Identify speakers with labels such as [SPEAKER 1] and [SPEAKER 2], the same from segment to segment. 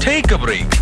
[SPEAKER 1] Take a break.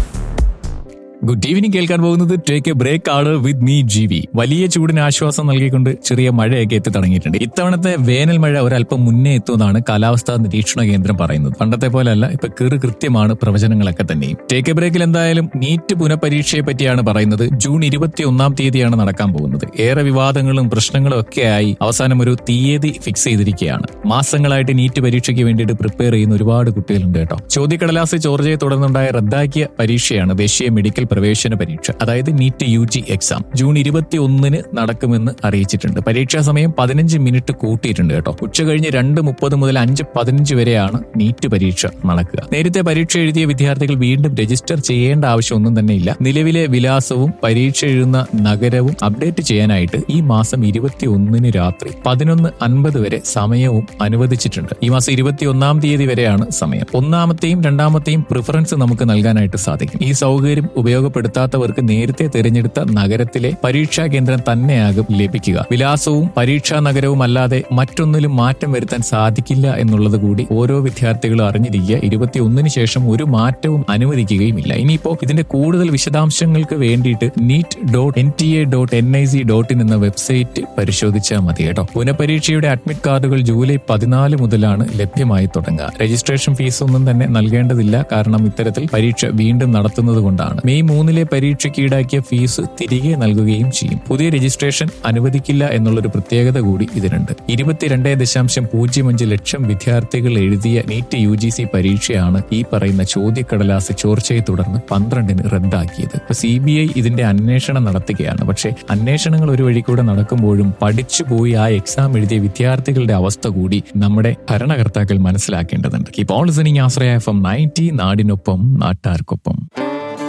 [SPEAKER 2] Good evening കേൾക്കാൻ പോകുന്നത് take A break ആണ് വിത്ത് മീ ജി വി വലിയ ചൂടിന് ആശ്വാസം നൽകിക്കൊണ്ട് ചെറിയ മഴയൊക്കെ എത്തി തുടങ്ങിയിട്ടുണ്ട് ഇത്തവണത്തെ വേനൽ മഴ ഒരല്പം മുന്നേ എത്തുമെന്നാണ് കാലാവസ്ഥാ നിരീക്ഷണ കേന്ദ്രം പറയുന്നത് പണ്ടത്തെ പോലെയല്ല ഇപ്പൊ കീറ് കൃത്യമാണ് പ്രവചനങ്ങളൊക്കെ തന്നെയും ടേക്ക് എ ബ്രേക്കിൽ എന്തായാലും നീറ്റ് പുനഃപരീക്ഷയെ പറ്റിയാണ് പറയുന്നത് ജൂൺ ഇരുപത്തി ഒന്നാം തീയതിയാണ് നടക്കാൻ പോകുന്നത് ഏറെ വിവാദങ്ങളും പ്രശ്നങ്ങളും ഒക്കെ ആയി അവസാനം ഒരു തീയതി ഫിക്സ് ചെയ്തിരിക്കുകയാണ് മാസങ്ങളായിട്ട് നീറ്റ് പരീക്ഷയ്ക്ക് വേണ്ടിയിട്ട് പ്രിപ്പയർ ചെയ്യുന്ന ഒരുപാട് കുട്ടികളുണ്ട് കേട്ടോ ചോദ്യക്കടലാസ് ചോർജയെ തുടർന്നുണ്ടായ റദ്ദാക്കിയ പരീക്ഷയാണ് ദേശീയ മെഡിക്കൽ പ്രവേശന പരീക്ഷ അതായത് NEET U G exam June ഇരുപത്തി ഒന്നിന് നടക്കുമെന്ന് അറിയിച്ചിട്ടുണ്ട് പരീക്ഷാ സമയം പതിനഞ്ച് മിനിറ്റ് കൂട്ടിയിട്ടുണ്ട് കേട്ടോ ഉച്ച കഴിഞ്ഞ് രണ്ട് മുപ്പത് മുതൽ അഞ്ച് പതിനഞ്ച് വരെയാണ് നീറ്റ് പരീക്ഷ നടക്കുക നേരത്തെ പരീക്ഷ എഴുതിയ വിദ്യാർത്ഥികൾ വീണ്ടും രജിസ്റ്റർ ചെയ്യേണ്ട ആവശ്യമൊന്നും തന്നെ ഇല്ല നിലവിലെ വിലാസവും പരീക്ഷ എഴുതുന്ന നഗരവും അപ്ഡേറ്റ് ചെയ്യാനായിട്ട് ഈ മാസം ഇരുപത്തി ഒന്നിന് രാത്രി പതിനൊന്ന് അൻപത് വരെ സമയവും അനുവദിച്ചിട്ടുണ്ട് ഈ മാസം ഇരുപത്തി ഒന്നാം തീയതി വരെയാണ് സമയം ഒന്നാമത്തെയും രണ്ടാമത്തെയും പ്രിഫറൻസ് നമുക്ക് നൽകാനായിട്ട് സാധിക്കും ഈ സൗകര്യം ഉപയോഗപ്പെടുത്താത്തവർക്ക് നേരത്തെ തിരഞ്ഞെടുത്ത നഗരത്തിലെ പരീക്ഷാ കേന്ദ്രം തന്നെയാകും ലഭിക്കുക വിലാസവും പരീക്ഷാ നഗരവും അല്ലാതെ മറ്റൊന്നിലും മാറ്റം വരുത്താൻ സാധിക്കില്ല എന്നുള്ളത് കൂടി ഓരോ വിദ്യാർത്ഥികളും അറിഞ്ഞിരിക്കുക ഇരുപത്തി ഒന്നിന് ശേഷം ഒരു മാറ്റവും അനുവദിക്കുകയുമില്ല ഇനിയിപ്പോ ഇതിന്റെ കൂടുതൽ വിശദാംശങ്ങൾക്ക് വേണ്ടിയിട്ട് neet dot N T A dot N I C dot in എന്ന വെബ്സൈറ്റ് പരിശോധിച്ചാൽ മതി കേട്ടോ പുനഃപരീക്ഷയുടെ അഡ്മിറ്റ് കാർഡുകൾ ജൂലൈ പതിനാല് മുതലാണ് ലഭ്യമായി തുടങ്ങുക രജിസ്ട്രേഷൻ ഫീസ് ഒന്നും തന്നെ നൽകേണ്ടതില്ല കാരണം ഇത്തരത്തിൽ പരീക്ഷ വീണ്ടും നടത്തുന്നത് കൊണ്ടാണ് മെയ് മൂന്നിലെ പരീക്ഷയ്ക്ക് ഈടാക്കിയ ഫീസ് തിരികെ നൽകുകയും ചെയ്യും പുതിയ രജിസ്ട്രേഷൻ അനുവദിക്കില്ല എന്നുള്ളൊരു പ്രത്യേകത കൂടി ഇതിനുണ്ട് ഇരുപത്തിരണ്ട് ദശാംശം പൂജ്യം അഞ്ച് ലക്ഷം വിദ്യാർത്ഥികൾ എഴുതിയ നീറ്റ് യു ജി സി പരീക്ഷയാണ് ഈ പറയുന്ന ചോദ്യക്കടലാസ് ചോർച്ചയെ തുടർന്ന് പന്ത്രണ്ടിന് റദ്ദാക്കിയത് ഇപ്പൊ സി ബി ഐ ഇതിന്റെ അന്വേഷണം നടത്തുകയാണ് പക്ഷേ അന്വേഷണങ്ങൾ ഒരു വഴി കൂടെ നടക്കുമ്പോഴും പഠിച്ചു പോയി ആ എക്സാം എഴുതിയ വിദ്യാർത്ഥികളുടെ അവസ്ഥ കൂടി നമ്മുടെ ഭരണകർത്താക്കൾ മനസ്സിലാക്കേണ്ടതുണ്ട് keep all listening Aashraya F M ninety നാടിനൊപ്പം നാട്ടാർക്കൊപ്പം